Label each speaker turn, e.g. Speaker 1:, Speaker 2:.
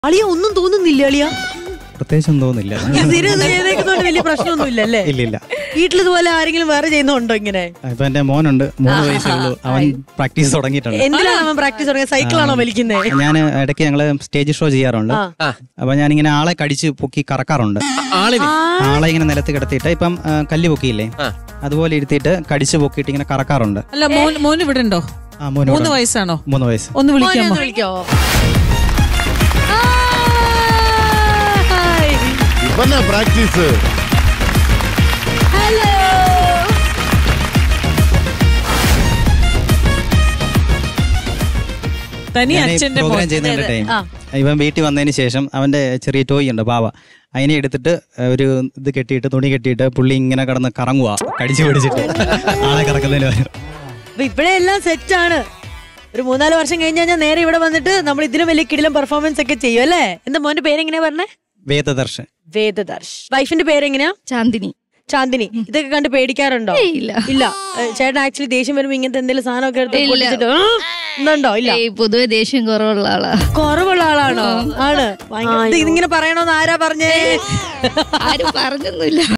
Speaker 1: അളിയ ഒന്നും തോന്നുന്നില്ല അളിയ
Speaker 2: പ്രത്യേകിച്ച് തോന്നില്ല
Speaker 1: സ്ഥിരതേക്കുന്നോണ്ട് വലിയ പ്രശ്നമൊന്നും ഇല്ലല്ലേ
Speaker 2: ഇല്ല ഇല്ല
Speaker 1: വീട്ടിൽ ഇതുപോലെ ആരെങ്കിലും വേറെ ചെയ്യുന്നുണ്ടോ ഇങ്ങനെ
Speaker 2: ഇപ്പൊ എന്റെ മോനുണ്ട് മൂന്ന് വയസ്സേ ഉള്ളൂ അവൻ പ്രാക്ടീസ് തുടങ്ങിയിട്ടുണ്ട്
Speaker 1: എന്തിനാണ് അവൻ പ്രാക്ടീസ് തുടങ്ങിയത് സൈക്കിളാണോ വലിക്കുന്നത്
Speaker 2: ഞാൻ ഇടയ്ക്ക് ഞങ്ങള് സ്റ്റേജ് ഷോ ചെയ്യാറുണ്ട് അപ്പൊ ഞാനിങ്ങനെ ആളെ കടിച്ച് പൊക്കി കറക്കാറുണ്ട്
Speaker 3: ആളിന്
Speaker 2: ആളെ ഇങ്ങനെ നിലത്ത് കിടത്തിയിട്ട് ഇപ്പം ആ, കല്ല് പൊക്കിയില്ലേ അതുപോലെ ഇരുത്തിയിട്ട് കടിച്ച് പൊക്കിയിട്ട് ഇങ്ങനെ കറക്കാറുണ്ട്
Speaker 4: അല്ല മോൻ മോൻ ഇവിടെ ഉണ്ടോ
Speaker 2: ആ മോന്
Speaker 4: മൂന്ന്
Speaker 2: ഇവിടെ
Speaker 4: വയസ്സാണോ
Speaker 2: മൂന്ന് വയസ്സ്
Speaker 4: ഒന്ന് വിളിക്കാമോ
Speaker 1: വിളിക്കോ
Speaker 5: ഇവന്നെ പ്രാക്ടീസ്
Speaker 4: തനി
Speaker 2: ഞാൻ
Speaker 4: അച്ഛന്റെ
Speaker 2: പ്രോഗ്രാം
Speaker 4: മോൻ
Speaker 2: ചെയ്യുന്ന ടൈം ഇവൻ വീട്ടിൽ വന്നതിന് ശേഷം അവന്റെ ചെറിയ ടോയ് ഉണ്ട് പാവ അതിനെ എടുത്തിട്ട് ഒരു ഇത് കെട്ടിയിട്ട് തുണി കെട്ടിയിട്ട് പുള്ളി ഇങ്ങനെ കിടന്ന് കറങ്ങുക കടിച്ചു പിടിച്ചിട്ട് ആളെ കറക്കുന്നതിന് പകരം
Speaker 1: അപ്പൊ ഇപ്പഴേ എല്ലാം സെറ്റ് ആണ് ഒരു മൂന്നാല് വർഷം കഴിഞ്ഞ് കഴിഞ്ഞാൽ നേരെ ഇവിടെ വന്നിട്ട് നമ്മൾ ഇതിലും വലിയ കിടിലം പെർഫോമൻസ് ഒക്കെ ചെയ്യും അല്ലേ എന്താ മോന്റെ പേരെങ്ങനെയാ പറഞ്ഞേ
Speaker 2: വേദദർശൻ
Speaker 1: വേദദർശ് വൈഫിന്റെ പേരെങ്ങനെയാ
Speaker 6: ചാന്ദിനി
Speaker 1: ചാന്ദിനി ഇതൊക്കെ കണ്ട് പേടിക്കാറുണ്ടോ
Speaker 6: ഏയ് ഇല്ല.
Speaker 1: ഇല്ല ഏ, ചേട്ടൻ ആക്ച്വലി ദേഷ്യം വരുമ്പോ ഇങ്ങനത്തെ എന്തെങ്കിലും സാധനമൊക്കെ എടുത്ത്
Speaker 6: ഇല്ല.
Speaker 1: പൊട്ടിച്ചിട്ട് "ആ?" എന്നുണ്ടോ ഇല്ല
Speaker 6: ഏയ് പൊതുവെ ദേഷ്യം കുറവുള്ള ആളാ
Speaker 1: കുറവുള്ള ആളാണോ ആണ് ഭയങ്കര- ഇത് ഇതിങ്ങനെ പറയണോന്ന് ആരാ പറഞ്ഞേ
Speaker 6: ആരും പറഞ്ഞൊന്നുമില്ല